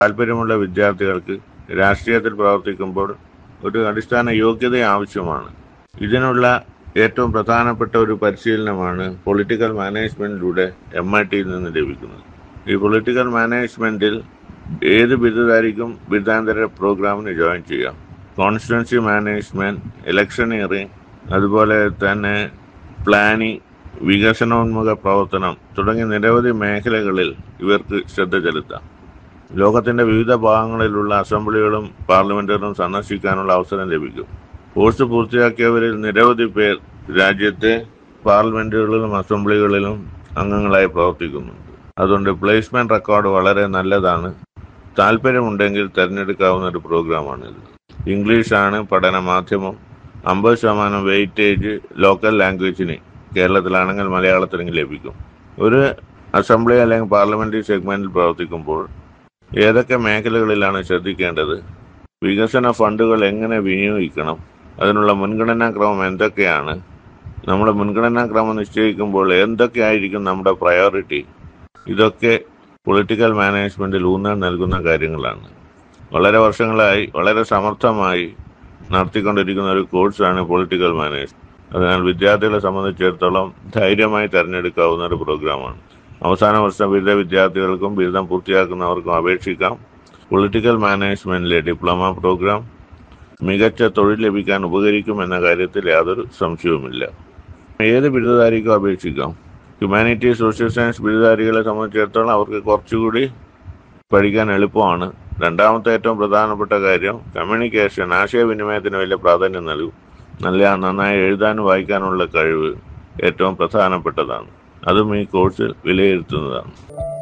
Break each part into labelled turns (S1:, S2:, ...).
S1: താല്പര്യമുള്ള വിദ്യാർത്ഥികൾക്ക് രാഷ്ട്രീയത്തിൽ പ്രവർത്തിക്കുമ്പോൾ ഒരു അടിസ്ഥാന യോഗ്യത ആവശ്യമാണ് ഇതിനുള്ള ഏറ്റവും പ്രധാനപ്പെട്ട ഒരു പരിശീലനമാണ് പൊളിറ്റിക്കൽ മാനേജ്മെന്റിലൂടെ എം ഐ ടിയിൽ നിന്ന് ലഭിക്കുന്നത് ഈ പൊളിറ്റിക്കൽ മാനേജ്മെന്റിൽ ഏത് ബിരുദധാരിക്കും ബിരുദാന്തര പ്രോഗ്രാമിന് ജോയിൻ ചെയ്യാം കോൺസ്റ്റിറ്റ്യൻസി മാനേജ്മെന്റ് ഇലക്ഷനിയറിംഗ് അതുപോലെ തന്നെ പ്ലാനിംഗ് വികസനോന്മുഖ പ്രവർത്തനം തുടങ്ങിയ നിരവധി മേഖലകളിൽ ഇവർക്ക് ശ്രദ്ധ ചെലുത്താം ലോകത്തിന്റെ വിവിധ ഭാഗങ്ങളിലുള്ള അസംബ്ലികളും പാർലമെന്റുകളും സന്ദർശിക്കാനുള്ള അവസരം ലഭിക്കും കോഴ്സ് പൂർത്തിയാക്കിയവരിൽ നിരവധി പേർ രാജ്യത്തെ പാർലമെന്റുകളിലും അസംബ്ലികളിലും അംഗങ്ങളായി പ്രവർത്തിക്കുന്നുണ്ട് അതുകൊണ്ട് പ്ലേസ്മെന്റ് റെക്കോർഡ് വളരെ നല്ലതാണ് താല്പര്യമുണ്ടെങ്കിൽ തിരഞ്ഞെടുക്കാവുന്ന ഒരു പ്രോഗ്രാമാണിത് ഇംഗ്ലീഷാണ് പഠന മാധ്യമം അമ്പത് ശതമാനം വെയിറ്റേജ് ലോക്കൽ ലാംഗ്വേജിന് കേരളത്തിലാണെങ്കിൽ മലയാളത്തിനെങ്കിൽ ലഭിക്കും ഒരു അസംബ്ലി അല്ലെങ്കിൽ പാർലമെന്ററി സെഗ്മെന്റിൽ പ്രവർത്തിക്കുമ്പോൾ ഏതൊക്കെ മേഖലകളിലാണ് ശ്രദ്ധിക്കേണ്ടത് വികസന ഫണ്ടുകൾ എങ്ങനെ വിനിയോഗിക്കണം അതിനുള്ള മുൻഗണനാ ക്രമം എന്തൊക്കെയാണ് നമ്മുടെ മുൻഗണനാ ക്രമം നിശ്ചയിക്കുമ്പോൾ എന്തൊക്കെയായിരിക്കും നമ്മുടെ പ്രയോറിറ്റി ഇതൊക്കെ പൊളിറ്റിക്കൽ മാനേജ്മെന്റിൽ ഊന്നൽ നൽകുന്ന കാര്യങ്ങളാണ് വളരെ വർഷങ്ങളായി വളരെ സമർത്ഥമായി നടത്തിക്കൊണ്ടിരിക്കുന്ന ഒരു കോഴ്സാണ് പൊളിറ്റിക്കൽ മാനേജ്മെന്റ് അതിനാൽ വിദ്യാർത്ഥികളെ സംബന്ധിച്ചിടത്തോളം ധൈര്യമായി തിരഞ്ഞെടുക്കാവുന്ന ഒരു പ്രോഗ്രാമാണ് അവസാന വർഷ ബിരുദ വിദ്യാർത്ഥികൾക്കും ബിരുദം പൂർത്തിയാക്കുന്നവർക്കും അപേക്ഷിക്കാം പൊളിറ്റിക്കൽ മാനേജ്മെന്റിലെ ഡിപ്ലോമ പ്രോഗ്രാം മികച്ച തൊഴിൽ ലഭിക്കാൻ ഉപകരിക്കും എന്ന കാര്യത്തിൽ യാതൊരു സംശയവുമില്ല ഏത് ബിരുദധാരിക്കും അപേക്ഷിക്കാം ഹ്യൂമാനിറ്റീസ് സോഷ്യൽ സയൻസ് ബിരുദധാരികളെ സംബന്ധിച്ചിടത്തോളം അവർക്ക് കുറച്ചുകൂടി പഠിക്കാൻ എളുപ്പമാണ് രണ്ടാമത്തെ ഏറ്റവും പ്രധാനപ്പെട്ട കാര്യം കമ്മ്യൂണിക്കേഷൻ ആശയവിനിമയത്തിന് വലിയ പ്രാധാന്യം നൽകും നല്ല നന്നായി എഴുതാനും വായിക്കാനുള്ള കഴിവ് ഏറ്റവും പ്രധാനപ്പെട്ടതാണ് അതും ഈ കോഴ്സിൽ വിലയിരുത്തുന്നതാണ്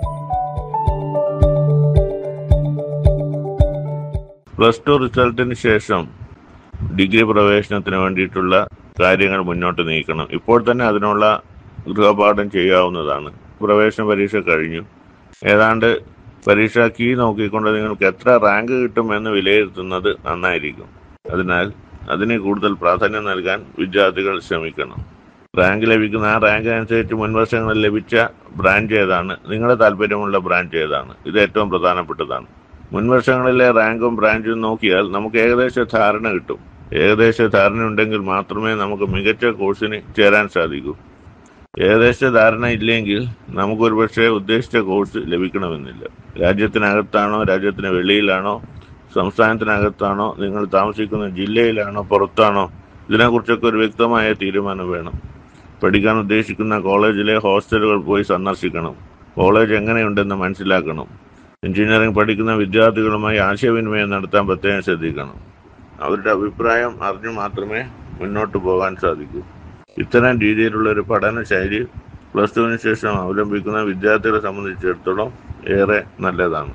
S1: പ്ലസ് ടു റിസൾട്ടിന് ശേഷം ഡിഗ്രി പ്രവേശനത്തിന് വേണ്ടിയിട്ടുള്ള കാര്യങ്ങൾ മുന്നോട്ട് നീക്കണം ഇപ്പോൾ തന്നെ അതിനുള്ള ഗൃഹപാഠം ചെയ്യാവുന്നതാണ് പ്രവേശന പരീക്ഷ കഴിഞ്ഞു ഏതാണ്ട് പരീക്ഷ കീ നോക്കിക്കൊണ്ട് നിങ്ങൾക്ക് എത്ര റാങ്ക് കിട്ടും എന്ന് വിലയിരുത്തുന്നത് നന്നായിരിക്കും അതിനാൽ അതിന് കൂടുതൽ പ്രാധാന്യം നൽകാൻ വിദ്യാർത്ഥികൾ ശ്രമിക്കണം റാങ്ക് ലഭിക്കുന്ന ആ റാങ്ക് അനുസരിച്ച് മുൻവർഷങ്ങളിൽ ലഭിച്ച ബ്രാഞ്ച് ഏതാണ് നിങ്ങളുടെ താല്പര്യമുള്ള ബ്രാഞ്ച് ഏതാണ് ഇത് ഏറ്റവും പ്രധാനപ്പെട്ടതാണ് മുൻവർഷങ്ങളിലെ റാങ്കും ബ്രാഞ്ചും നോക്കിയാൽ നമുക്ക് ഏകദേശ ധാരണ കിട്ടും ഏകദേശ ധാരണ ഉണ്ടെങ്കിൽ മാത്രമേ നമുക്ക് മികച്ച കോഴ്സിന് ചേരാൻ സാധിക്കൂ ഏകദേശ ധാരണ ഇല്ലെങ്കിൽ നമുക്കൊരു പക്ഷേ ഉദ്ദേശിച്ച കോഴ്സ് ലഭിക്കണമെന്നില്ല രാജ്യത്തിനകത്താണോ രാജ്യത്തിന് വെളിയിലാണോ സംസ്ഥാനത്തിനകത്താണോ നിങ്ങൾ താമസിക്കുന്ന ജില്ലയിലാണോ പുറത്താണോ ഇതിനെക്കുറിച്ചൊക്കെ ഒരു വ്യക്തമായ തീരുമാനം വേണം പഠിക്കാൻ ഉദ്ദേശിക്കുന്ന കോളേജിലെ ഹോസ്റ്റലുകൾ പോയി സന്ദർശിക്കണം കോളേജ് എങ്ങനെയുണ്ടെന്ന് മനസ്സിലാക്കണം എഞ്ചിനീയറിംഗ് പഠിക്കുന്ന വിദ്യാർത്ഥികളുമായി ആശയവിനിമയം നടത്താൻ പ്രത്യേകം ശ്രദ്ധിക്കണം അവരുടെ അഭിപ്രായം അറിഞ്ഞു മാത്രമേ മുന്നോട്ട് പോകാൻ സാധിക്കൂ ഇത്തരം രീതിയിലുള്ള ഒരു പഠന ശൈലി പ്ലസ് ടുവിന് ശേഷം അവലംബിക്കുന്ന വിദ്യാർത്ഥികളെ സംബന്ധിച്ചിടത്തോളം ഏറെ നല്ലതാണ്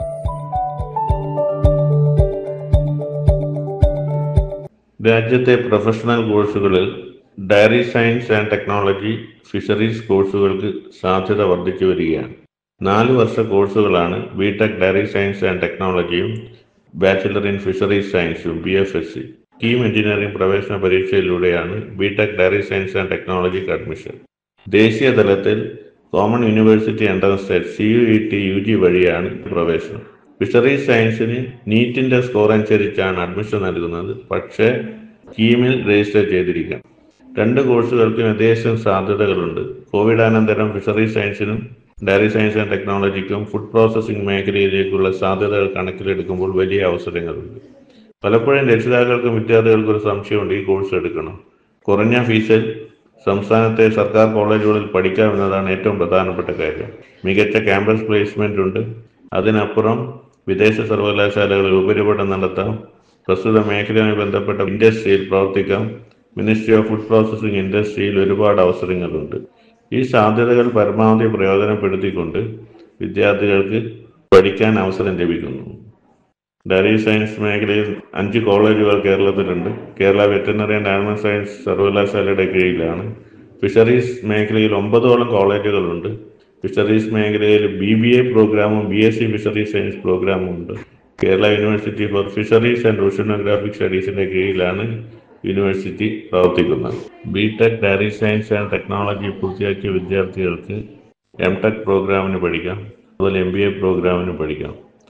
S1: രാജ്യത്തെ പ്രൊഫഷണൽ കോഴ്സുകളിൽ dairy science and technology fisheries കോഴ്സുകൾക്ക് സാധ്യത വർദ്ധിച്ചു വരികയാണ് നാല് വർഷ കോഴ്സുകളാണ് ബിടെക് ഡയറി സയൻസ് ആൻഡ് ടെക്നോളജിയും ബാച്ചിലർ ഇൻ ഫിഷറീസ് സയൻസും B F S C KEAM engineering പ്രവേശന പരീക്ഷയിലൂടെയാണ് ബിടെക് ഡയറി സയൻസ് ആൻഡ് ടെക്നോളജിക്ക് അഡ്മിഷൻ ദേശീയ തലത്തിൽ common university entrance test C U E T U G വഴിയാണ് പ്രവേശനം ഫിഷറീസ് സയൻസിന് നീറ്റിന്റെ സ്കോർ അനുസരിച്ചാണ് അഡ്മിഷൻ നൽകുന്നത് പക്ഷേ കീമിൽ രജിസ്റ്റർ ചെയ്തിരിക്കണം രണ്ട് കോഴ്സുകൾക്കും യഥേഷ്ടം സാധ്യതകളുണ്ട് കോവിഡാനന്തരം ഫിഷറീസ് സയൻസിനും ഡയറി സയൻസ് ആൻഡ് ടെക്നോളജിക്കും ഫുഡ് പ്രോസസ്സിംഗ് മേഖലയിലേക്കുള്ള സാധ്യതകൾ കണക്കിലെടുക്കുമ്പോൾ വലിയ അവസരങ്ങളുണ്ട് പലപ്പോഴും രക്ഷിതാക്കൾക്കും വിദ്യാർത്ഥികൾക്കും ഒരു സംശയമുണ്ട് ഈ കോഴ്സ് എടുക്കണം കുറഞ്ഞ ഫീസിൽ സംസ്ഥാനത്തെ സർക്കാർ കോളേജുകളിൽ പഠിക്കാം എന്നതാണ് ഏറ്റവും പ്രധാനപ്പെട്ട കാര്യം മികച്ച ക്യാമ്പസ് പ്ലേസ്മെന്റ് ഉണ്ട് അതിനപ്പുറം വിദേശ സർവകലാശാലകളിൽ ഉപരിപഠനം നടത്താം പ്രസ്തുത മേഖലയുമായി ബന്ധപ്പെട്ട ഇൻഡസ്ട്രിയിൽ പ്രവർത്തിക്കാം മിനിസ്ട്രി ഓഫ് ഫുഡ് പ്രോസസ്സിംഗ് ഇൻഡസ്ട്രിയിൽ ഒരുപാട് അവസരങ്ങളുണ്ട് ഈ സാധ്യതകൾ പരമാവധി പ്രയോജനപ്പെടുത്തിക്കൊണ്ട് വിദ്യാർത്ഥികൾക്ക് പഠിക്കാൻ അവസരം ലഭിക്കുന്നു ഡയറി സയൻസ് മേഖലയിൽ അഞ്ച് കോളേജുകൾ കേരളത്തിലുണ്ട് Kerala veterinary and animal science സർവകലാശാലയുടെ കീഴിലാണ് ഫിഷറീസ് മേഖലയിൽ ഒമ്പതോളം കോളേജുകളുണ്ട് ഫിഷറീസ് മേഖലയിൽ ബി ബി എ പ്രോഗ്രാമും B S C fisheries science പ്രോഗ്രാമും ഉണ്ട് Kerala university for fisheries and oceanographic സ്റ്റഡീസിന്റെ കീഴിലാണ് യൂണിവേഴ്സിറ്റി പ്രവർത്തിക്കുന്നത് B tech dairy science and technology പൂർത്തിയാക്കിയ വിദ്യാർത്ഥികൾക്ക് എം ടെക് പ്രോഗ്രാമിന് പഠിക്കാം അതുപോലെ എം ബി എ പ്രോഗ്രാമിന് പഠിക്കാം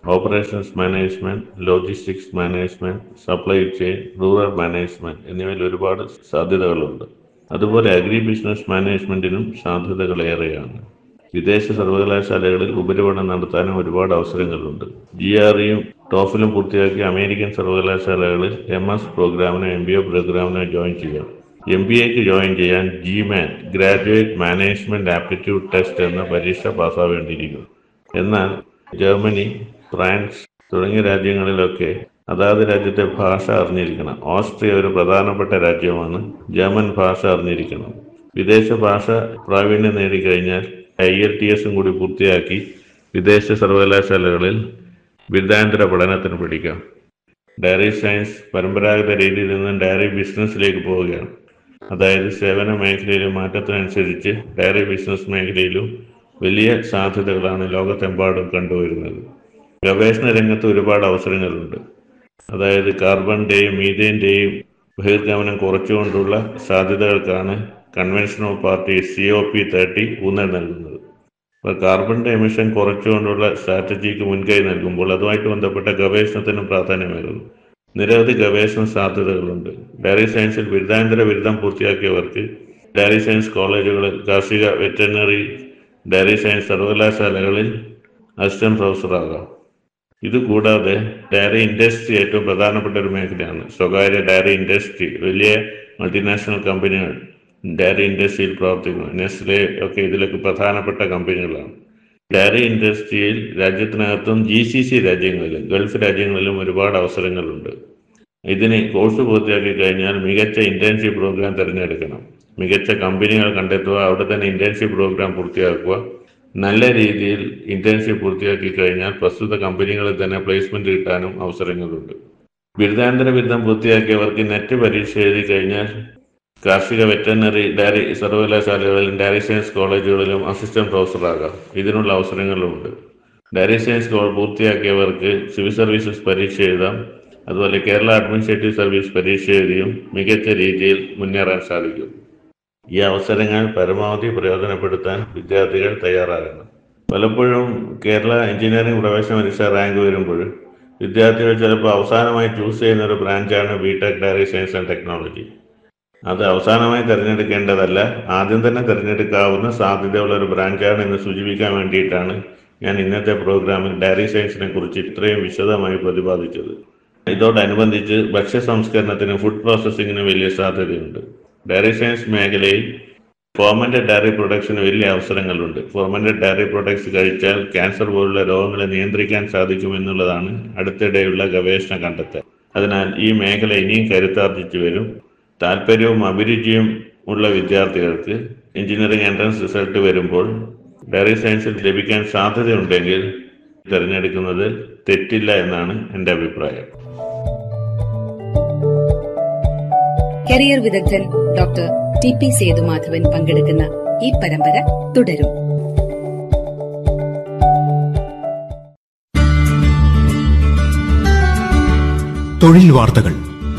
S1: operations management logistics management supply chain rural management എന്നിവയിൽ ഒരുപാട് സാധ്യതകളുണ്ട് അതുപോലെ അഗ്രി ബിസിനസ് മാനേജ്മെന്റിനും സാധ്യതകൾ ഏറെയാണ് വിദേശ സർവകലാശാലകളിൽ ഉപരിപഠനം നടത്താനും ഒരുപാട് അവസരങ്ങളുണ്ട് ജി ആർ ഇയും ടോഫിലും പൂർത്തിയാക്കിയ അമേരിക്കൻ സർവകലാശാലകളിൽ എം എസ് പ്രോഗ്രാമിനോ എം ബി എ പ്രോഗ്രാമിനോ ജോയിൻ ചെയ്യാം എം ബി എക്ക് ജോയിൻ ചെയ്യാൻ GMAT graduate management aptitude test എന്ന പരീക്ഷ പാസ്സാവേണ്ടിയിരിക്കും എന്നാൽ ജർമ്മനി ഫ്രാൻസ് തുടങ്ങിയ രാജ്യങ്ങളിലൊക്കെ അതാത് രാജ്യത്തെ ഭാഷ അറിഞ്ഞിരിക്കണം ഓസ്ട്രിയ ഒരു പ്രധാനപ്പെട്ട രാജ്യമാണ് ജർമ്മൻ ഭാഷ അറിഞ്ഞിരിക്കണം വിദേശ ഭാഷ പ്രാവീണ്യം നേടിക്കഴിഞ്ഞാൽ ഐ എൽ ടി എസും കൂടി പൂർത്തിയാക്കി വിദേശ സർവകലാശാലകളിൽ ബിരുദാനന്തര പഠനത്തിന് പഠിക്കാം ഡയറി സയൻസ് പരമ്പരാഗത രീതിയിൽ നിന്ന് ഡയറി ബിസിനസ്സിലേക്ക് പോവുകയാണ് അതായത് സേവന മേഖലയിലെ മാറ്റത്തിനനുസരിച്ച് ഡയറി ബിസിനസ് മേഖലയിലും വലിയ സാധ്യതകളാണ് ലോകത്തെമ്പാടും കണ്ടുവരുന്നത് ഗവേഷണ രംഗത്ത് ഒരുപാട് അവസരങ്ങളുണ്ട് അതായത് കാർബണിന്റെയും മീഥേന്റെയും ബഹിർഗമനം കുറച്ചുകൊണ്ടുള്ള സാധ്യതകൾക്കാണ് convention of party C O P thirty ഊന്നൽ നൽകുന്നത് അപ്പോൾ കാർബണിന്റെ എമിഷൻ കുറച്ചുകൊണ്ടുള്ള സ്ട്രാറ്റജിക്ക് മുൻകൈ നൽകുമ്പോൾ അതുമായിട്ട് ബന്ധപ്പെട്ട ഗവേഷണത്തിനും പ്രാധാന്യമേറുന്നു നിരവധി ഗവേഷണ സാധ്യതകളുണ്ട് ഡയറി സയൻസിൽ ബിരുദാനന്തര ബിരുദം പൂർത്തിയാക്കിയവർക്ക് ഡയറി സയൻസ് കോളേജുകളിൽ കാർഷിക വെറ്ററിനറി ഡയറി സയൻസ് സർവകലാശാലകളിൽ അസിസ്റ്റന്റ് പ്രൊഫസറാകാം ഇതുകൂടാതെ ഡയറി ഇൻഡസ്ട്രി ഏറ്റവും പ്രധാനപ്പെട്ട ഒരു മേഖലയാണ് സ്വകാര്യ ഡയറി ഇൻഡസ്ട്രി വലിയ മൾട്ടിനാഷണൽ കമ്പനികൾ ഡയറി ഇൻഡസ്ട്രിയിൽ പ്രവർത്തിക്കുന്നു നെസ്ലെ ഒക്കെ ഇതിലൊക്കെ പ്രധാനപ്പെട്ട കമ്പനികളാണ് ഡയറി ഇൻഡസ്ട്രിയിൽ രാജ്യത്തിനകത്തും ജി സി സി രാജ്യങ്ങളിലും ഗൾഫ് രാജ്യങ്ങളിലും ഒരുപാട് അവസരങ്ങളുണ്ട് ഇതിന് കോഴ്സ് പൂർത്തിയാക്കി കഴിഞ്ഞാൽ മികച്ച ഇന്റേൺഷിപ്പ് പ്രോഗ്രാം തിരഞ്ഞെടുക്കണം മികച്ച കമ്പനികൾ കണ്ടെത്തുക അവിടെ തന്നെ ഇന്റേൺഷിപ്പ് പ്രോഗ്രാം പൂർത്തിയാക്കുക നല്ല രീതിയിൽ ഇന്റേൺഷിപ്പ് പൂർത്തിയാക്കി കഴിഞ്ഞാൽ പ്രസ്തുത കമ്പനികളിൽ തന്നെ പ്ലേസ്മെന്റ് കിട്ടാനും അവസരങ്ങളുണ്ട് ബിരുദാനന്തര ബിരുദം പൂർത്തിയാക്കിയവർക്ക് നെറ്റ് പരീക്ഷ എഴുതി കഴിഞ്ഞാൽ കാർഷിക വെറ്ററിനറി ഡയറി സർവകലാശാലകളിലും ഡയറി സയൻസ് കോളേജുകളിലും അസിസ്റ്റന്റ് പ്രൊഫസറാകാം ഇതിനുള്ള അവസരങ്ങളുമുണ്ട് ഡയറി സയൻസ് കോൾ പൂർത്തിയാക്കിയവർക്ക് സിവിൽ സർവീസസ് പരീക്ഷ എഴുതാം അതുപോലെ കേരള അഡ്മിനിസ്ട്രേറ്റീവ് സർവീസ് പരീക്ഷ എഴുതിയും മികച്ച രീതിയിൽ മുന്നേറാൻ സാധിക്കും ഈ അവസരങ്ങൾ പരമാവധി പ്രയോജനപ്പെടുത്താൻ വിദ്യാർത്ഥികൾ തയ്യാറാകണം പലപ്പോഴും കേരള എഞ്ചിനീയറിംഗ് പ്രവേശന പരീക്ഷ റാങ്ക് വരുമ്പോൾ വിദ്യാർത്ഥികൾ ചിലപ്പോൾ അവസാനമായി ചൂസ് ചെയ്യുന്ന ഒരു ബ്രാഞ്ചാണ് B Tech dairy science and technology അത് അവസാനമായി തിരഞ്ഞെടുക്കേണ്ടതല്ല ആദ്യം തന്നെ തിരഞ്ഞെടുക്കാവുന്ന സാധ്യതയുള്ള ഒരു ബ്രാഞ്ചാണ് എന്ന് സൂചിപ്പിക്കാൻ വേണ്ടിയിട്ടാണ് ഞാൻ ഇന്നത്തെ പ്രോഗ്രാമിൽ ഡയറി സയൻസിനെ കുറിച്ച് ഇത്രയും വിശദമായി പ്രതിപാദിച്ചത് ഇതോടനുബന്ധിച്ച് ഭക്ഷ്യ സംസ്കരണത്തിന് ഫുഡ് പ്രോസസ്സിങ്ങിന് വലിയ സാധ്യതയുണ്ട് ഡയറി സയൻസ് മേഖലയിൽ ഫോർമന്റഡ് ഡയറി പ്രൊഡക്ഷന് വലിയ അവസരങ്ങളുണ്ട് ഫോർമന്റഡ് ഡയറി പ്രൊഡക്ട്സ് കഴിച്ചാൽ ക്യാൻസർ പോലുള്ള രോഗങ്ങളെ നിയന്ത്രിക്കാൻ സാധിക്കുമെന്നുള്ളതാണ് അടുത്തിടെയുള്ള ഗവേഷണ കണ്ടെത്തൽ അതിനാൽ ഈ മേഖല ഇനിയും കരുത്താർജിച്ചു വരും താല്പര്യവും അഭിരുചിയും ഉള്ള വിദ്യാർത്ഥികൾക്ക് എഞ്ചിനീയറിംഗ് എൻട്രൻസ് റിസൾട്ട് വരുമ്പോൾ ഡയറി സയൻസിൽ ലഭിക്കാൻ സാധ്യതയുണ്ടെങ്കിൽ തിരഞ്ഞെടുക്കുന്നത് തെറ്റില്ല എന്നാണ് എൻ്റെ അഭിപ്രായം
S2: കരിയർ വിദഗ്ധൻ ഡോക്ടർ ടി പി സേതുമാധവൻ പങ്കെടുക്കുന്ന ഈ പരമ്പര തുടരും
S3: തൊഴിൽ വാർത്തകൾ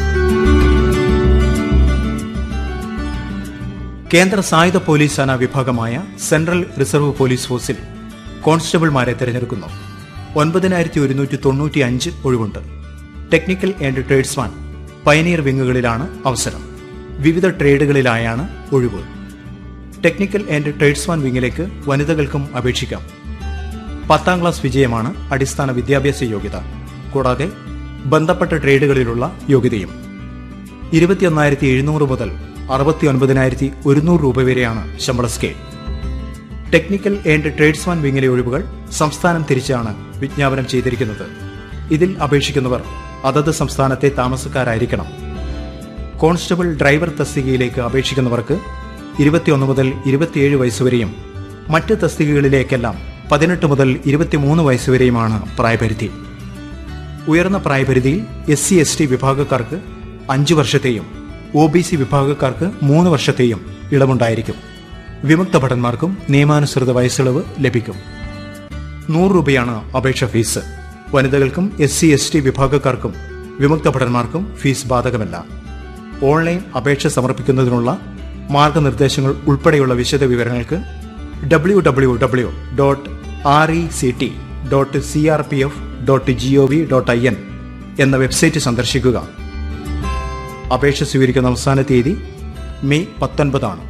S3: കേന്ദ്ര സായുധ പോലീസ് സേനാ വിഭാഗമായ സെൻട്രൽ റിസർവ് പോലീസ് ഫോഴ്സിൽ കോൺസ്റ്റബിൾമാരെ തിരഞ്ഞെടുക്കുന്നു ഒൻപതിനായിരത്തി ഒരുന്നൂറ്റി തൊണ്ണൂറ്റി അഞ്ച് ഒഴിവുണ്ട് ടെക്നിക്കൽ ആൻഡ് ട്രേഡ്സ്മാൻ പയനീർ വിങ്ങുകളിലാണ് അവസരം വിവിധ ട്രേഡുകളിലായാണ് ഒഴിവ് ടെക്നിക്കൽ ആൻഡ് ട്രേഡ്സ്മാൻ വിങ്ങിലേക്ക് വനിതകൾക്കും അപേക്ഷിക്കാം പത്താം ക്ലാസ് വിജയമാണ് അടിസ്ഥാന വിദ്യാഭ്യാസ യോഗ്യത കൂടാതെ ബന്ധപ്പെട്ട ട്രേഡുകളിലുള്ള യോഗ്യതയും ഇരുപത്തിയൊന്നായിരത്തി എഴുന്നൂറ് മുതൽ അറുപത്തി ഒൻപതിനായിരത്തി ഒരുന്നൂറ് രൂപ വരെയാണ് ശമ്പള സ്കെയിൽ ടെക്നിക്കൽ ആൻഡ് ട്രേഡ്സ്മാൻ വിങ്ങിലെ ഒഴിവുകൾ സംസ്ഥാനം തിരിച്ചാണ് വിജ്ഞാപനം ചെയ്തിരിക്കുന്നത് ഇതിൽ അപേക്ഷിക്കുന്നവർ അതത് സംസ്ഥാനത്തെ താമസക്കാരായിരിക്കണം കോൺസ്റ്റബിൾ ഡ്രൈവർ തസ്തികയിലേക്ക് അപേക്ഷിക്കുന്നവർക്ക് ഇരുപത്തിയൊന്ന് മുതൽ ഇരുപത്തിയേഴ് വയസ്സുവരെയും മറ്റ് തസ്തികകളിലേക്കെല്ലാം പതിനെട്ട് മുതൽ ഇരുപത്തിമൂന്ന് വയസ്സുവരെയുമാണ് പ്രായപരിധി ഉയർന്ന പ്രായപരിധിയിൽ എസ് സി എസ് ടി വിഭാഗക്കാർക്ക് അഞ്ചു വർഷത്തെയും ഒ ബി സി വിഭാഗക്കാർക്ക് മൂന്ന് വർഷത്തെയും ഇളവുണ്ടായിരിക്കും വിമുക്ത ഭടന്മാർക്കും നിയമാനുസൃത വയസ്സിളവ് ലഭിക്കും നൂറ് രൂപയാണ് അപേക്ഷ ഫീസ് വനിതകൾക്കും എസ് സി എസ് ടി വിഭാഗക്കാർക്കും വിമുക്ത ഭടന്മാർക്കും ഫീസ് ബാധകമല്ല ഓൺലൈൻ അപേക്ഷ സമർപ്പിക്കുന്നതിനുള്ള മാർഗനിർദ്ദേശങ്ങൾ ഉൾപ്പെടെയുള്ള വിശദ വിവരങ്ങൾക്ക് W W W dot R E C T dot C R P F dot G O V dot I N എന്ന വെബ്സൈറ്റ് സന്ദർശിക്കുക അപേക്ഷ സ്വീകരിക്കുന്ന അവസാന തീയതി മെയ് പത്തൊൻപതാണ്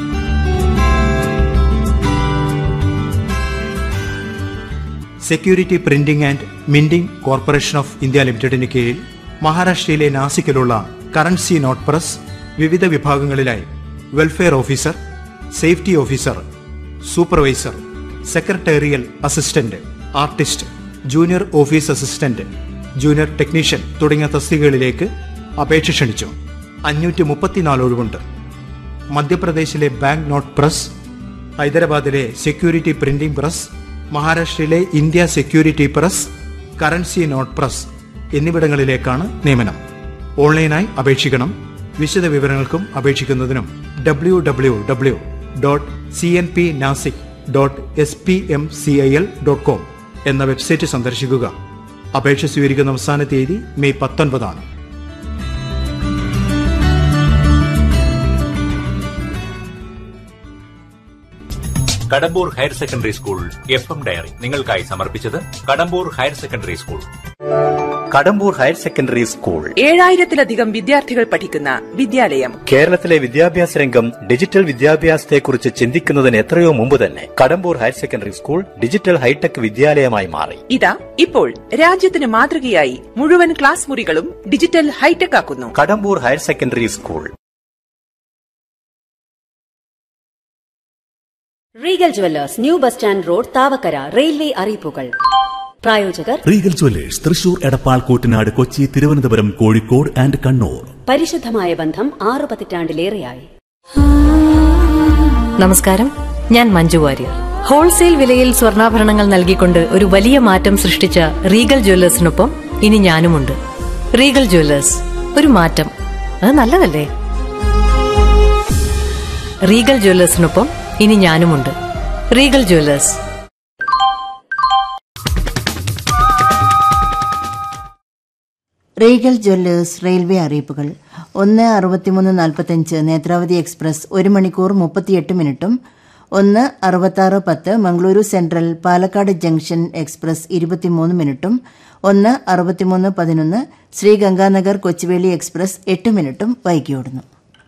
S3: security printing and minting corporation of India ലിമിറ്റഡിന് കീഴിൽ മഹാരാഷ്ട്രയിലെ നാസിക്കിലുള്ള കറൻസി നോട്ട് പ്രസ് വിവിധ വിഭാഗങ്ങളിലായി welfare officer safety officer supervisor secretarial assistant artist junior office assistant junior technician തുടങ്ങിയ തസ്തികകളിലേക്ക് അപേക്ഷ ക്ഷണിച്ചു അഞ്ഞൂറ്റി മുപ്പത്തിനാല് ഒഴിവുണ്ട് മധ്യപ്രദേശിലെ ബാങ്ക് നോട്ട് പ്രസ് ഹൈദരാബാദിലെ സെക്യൂരിറ്റി പ്രിന്റിംഗ് പ്രസ് മഹാരാഷ്ട്രയിലെ India security press currency note press എന്നിവിടങ്ങളിലേക്കാണ് നിയമനം ഓൺലൈനായി അപേക്ഷിക്കണം വിശദ വിവരങ്ങൾക്കും അപേക്ഷിക്കുന്നതിനും W W W dot C N P Nashik dot S P M C I L dot com എന്ന വെബ്സൈറ്റ് സന്ദർശിക്കുക അപേക്ഷ സ്വീകരിക്കുന്ന അവസാന തീയതി മെയ് പത്തൊൻപതാണ്
S4: Kadambur higher secondary school F M dairy നിങ്ങൾക്കായി സമർപ്പിച്ചത് Kadambur higher secondary school
S5: Kadambur higher secondary school
S6: ഏഴായിരത്തിലധികം വിദ്യാർത്ഥികൾ പഠിക്കുന്ന വിദ്യാലയം
S5: കേരളത്തിലെ വിദ്യാഭ്യാസ രംഗം ഡിജിറ്റൽ വിദ്യാഭ്യാസത്തെക്കുറിച്ച് ചിന്തിക്കുന്നതിന് എത്രയോ മുമ്പ് തന്നെ Kadambur higher secondary school digital hi tech വിദ്യാലയമായി മാറി
S6: ഇതാ ഇപ്പോൾ രാജ്യത്തിന് മാതൃകയായി മുഴുവൻ ക്ലാസ് മുറികളും ഡിജിറ്റൽ ഹൈടെക് ആക്കുന്നു
S5: Kadambur higher secondary school
S7: Regal Jewellers new bus stand road Thavakkara railway അറിയിപ്പുകൾ പ്രായോജകർ
S8: Regal Jewellers Thrissur Edappal Kuttanad Kochi Thiruvananthapuram Kozhikode and Kannur
S7: പരിശുദ്ധമായ ബന്ധം ആറു പതിറ്റാണ്ടിലേറെയായി
S9: നമസ്കാരം ഞാൻ മഞ്ജു വാര്യർ ഹോൾസെയിൽ വിലയിൽ സ്വർണ്ണാഭരണങ്ങൾ നൽകിക്കൊണ്ട് ഒരു വലിയ മാറ്റം സൃഷ്ടിച്ച റീഗൽ ജ്വല്ലേഴ്സിനൊപ്പം ഇനി ഞാനുമുണ്ട് റീഗൽ ജ്വല്ലേഴ്സ് ഒരു മാറ്റം അത് നല്ലതല്ലേ റീഗൽ ജ്വല്ലേഴ്സിനൊപ്പം ഇനി ഞാനുമുണ്ട് Regal Jewellers
S10: Regal Jewellers railway അറിയിപ്പുകൾ ഒന്ന് അറുപത്തിമൂന്ന് നാൽപ്പത്തഞ്ച് നേത്രാവതി എക്സ്പ്രസ് ഒരു മണിക്കൂർ മുപ്പത്തിയെട്ട് മിനിറ്റും ഒന്ന് അറുപത്താറ് പത്ത് Mangaluru central Palakkad junction express ഇരുപത്തിമൂന്ന് മിനിറ്റും ഒന്ന് അറുപത്തിമൂന്ന് പതിനൊന്ന് ശ്രീ ഗംഗാനഗർ കൊച്ചുവേളി എക്സ്പ്രസ് എട്ട് മിനിറ്റും വൈകിയോടുന്നു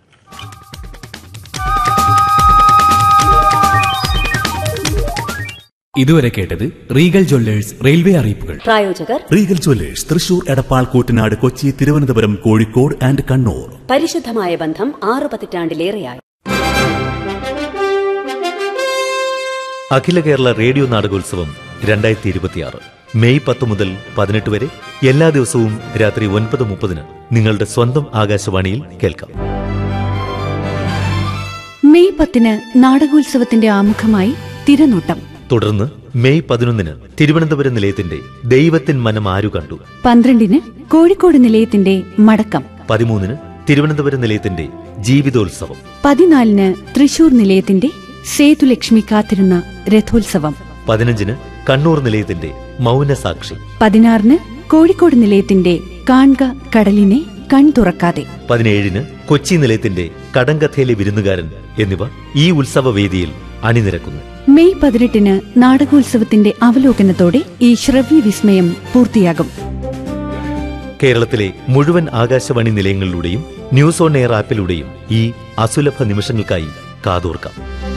S8: ഇതുവരെ കേട്ടത് റീഗൽ ജ്വല്ലേഴ്സ് റെയിൽവേ അറിയിപ്പുകൾ
S7: പ്രായോജകർ
S8: Regal Jewellers Thrissur Edappal Kuttanad Kochi Thiruvananthapuram Kozhikode and Kannur
S7: പരിശുദ്ധമായ ബന്ധം ആറു പതിറ്റാണ്ടിലേറെയായി
S11: അഖില കേരള റേഡിയോ നാടകോത്സവം രണ്ടായിരത്തി ഇരുപത്തിയാറ് മെയ് പത്ത് മുതൽ പതിനെട്ട് വരെ എല്ലാ ദിവസവും രാത്രി ഒൻപത് മുപ്പതിന് നിങ്ങളുടെ സ്വന്തം ആകാശവാണിയിൽ കേൾക്കാം
S12: മെയ് പത്തിന് നാടകോത്സവത്തിന്റെ ആമുഖമായി തിരനോട്ടം
S11: തുടർന്ന് മെയ് പതിനൊന്നിന് തിരുവനന്തപുരം നിലയത്തിന്റെ ദൈവത്തിൻ മനം ആരു കണ്ടു
S12: പന്ത്രണ്ടിന് കോഴിക്കോട് നിലയത്തിന്റെ മടക്കം
S11: പതിമൂന്നിന് തിരുവനന്തപുരം നിലയത്തിന്റെ ജീവിതോത്സവം
S12: പതിനാലിന് തൃശൂർ നിലയത്തിന്റെ സേതുലക്ഷ്മി കാത്തിരുന്ന രഥോത്സവം
S11: പതിനഞ്ചിന് കണ്ണൂർ നിലയത്തിന്റെ മൗനസാക്ഷി
S12: പതിനാറിന് കോഴിക്കോട് നിലയത്തിന്റെ കാൺക കടലിനെ കൺ തുറക്കാതെ
S11: പതിനേഴിന് കൊച്ചി നിലയത്തിന്റെ കടങ്കഥയിലെ വിരുന്നുകാരൻ എന്നിവ ഈ ഉത്സവവേദിയിൽ അണിനിരക്കുന്നു
S12: മെയ് പതിനെട്ടിന് നാടകോത്സവത്തിന്റെ അവലോകനത്തോടെ ഈ ശ്രവ്യ വിസ്മയം പൂർത്തിയാകും
S11: കേരളത്തിലെ മുഴുവൻ ആകാശവാണി നിലയങ്ങളിലൂടെയും ന്യൂസ് ഓൺ എയർ ആപ്പിലൂടെയും ഈ അസുലഭ നിമിഷങ്ങൾക്കായി കാതോർക്കാം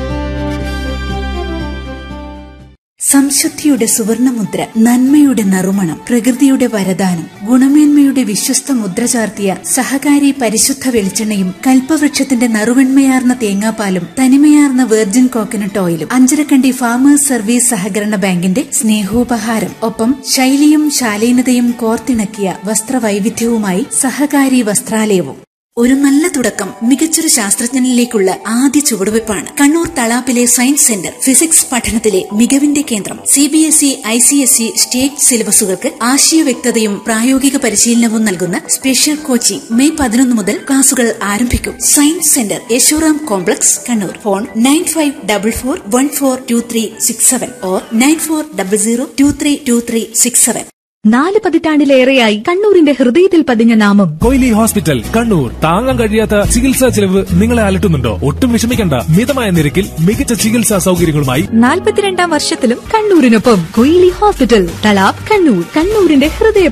S13: സംശുദ്ധിയുടെ സുവർണമുദ്ര നന്മയുടെ നറുമണം പ്രകൃതിയുടെ വരദാനം ഗുണമേന്മയുടെ വിശ്വസ്ത മുദ്ര ചാർത്തിയ സഹകാരി പരിശുദ്ധ വെളിച്ചെണ്ണയും കൽപ്പവൃക്ഷത്തിന്റെ നറുവെണ്മയാർന്ന തേങ്ങാപ്പാലും തനിമയാർന്ന വെർജിൻ കോക്കനട്ട് ഓയിലും അഞ്ചരക്കണ്ടി ഫാമേഴ്സ് സർവീസ് സഹകരണ ബാങ്കിന്റെ സ്നേഹോപഹാരം ഒപ്പം ശൈലിയും ശാലീനതയും കോർത്തിണക്കിയ വസ്ത്രവൈവിധ്യവുമായി സഹകാരി വസ്ത്രാലയവും ഒരു നല്ല തുടക്കം മികച്ചൊരു ശാസ്ത്രജ്ഞനിലേക്കുള്ള ആദ്യ ചുവടുവയ്പ്പാണ് കണ്ണൂർ തളാപ്പിലെ സയൻസ് സെന്റർ ഫിസിക്സ് പഠനത്തിലെ മികവിന്റെ കേന്ദ്രം C B S E I C S E state സിലബസുകൾക്ക് ആശയ വ്യക്തതയും പ്രായോഗിക പരിശീലനവും നൽകുന്ന സ്പെഷ്യൽ കോച്ചിംഗ് മെയ് പതിനൊന്ന് മുതൽ ക്ലാസുകൾ ആരംഭിക്കും science centre Yashoram complex Kannur phone nine five double four one four two three six seven or nine four double zero two three two three six seven
S14: നാല് പതിറ്റാണ്ടിലേറെയായി കണ്ണൂരിന്റെ ഹൃദയത്തിൽ പതിഞ്ഞ നാമം
S15: കൊയിലി ഹോസ്പിറ്റൽ കണ്ണൂർ താങ്ങാൻ കഴിയാത്ത ചികിത്സാ ചെലവ് നിങ്ങളെ അലട്ടുന്നുണ്ടോ ഒട്ടും വിഷമിക്കണ്ട മിതമായ നിരക്കിൽ മികച്ച ചികിത്സാ സൗകര്യങ്ങളുമായി
S14: നാൽപ്പത്തിരണ്ടാം വർഷത്തിലും കണ്ണൂരിനൊപ്പം കൊയിലി ഹോസ്പിറ്റൽ തലാബ് കണ്ണൂർ കണ്ണൂരിന്റെ ഹൃദയ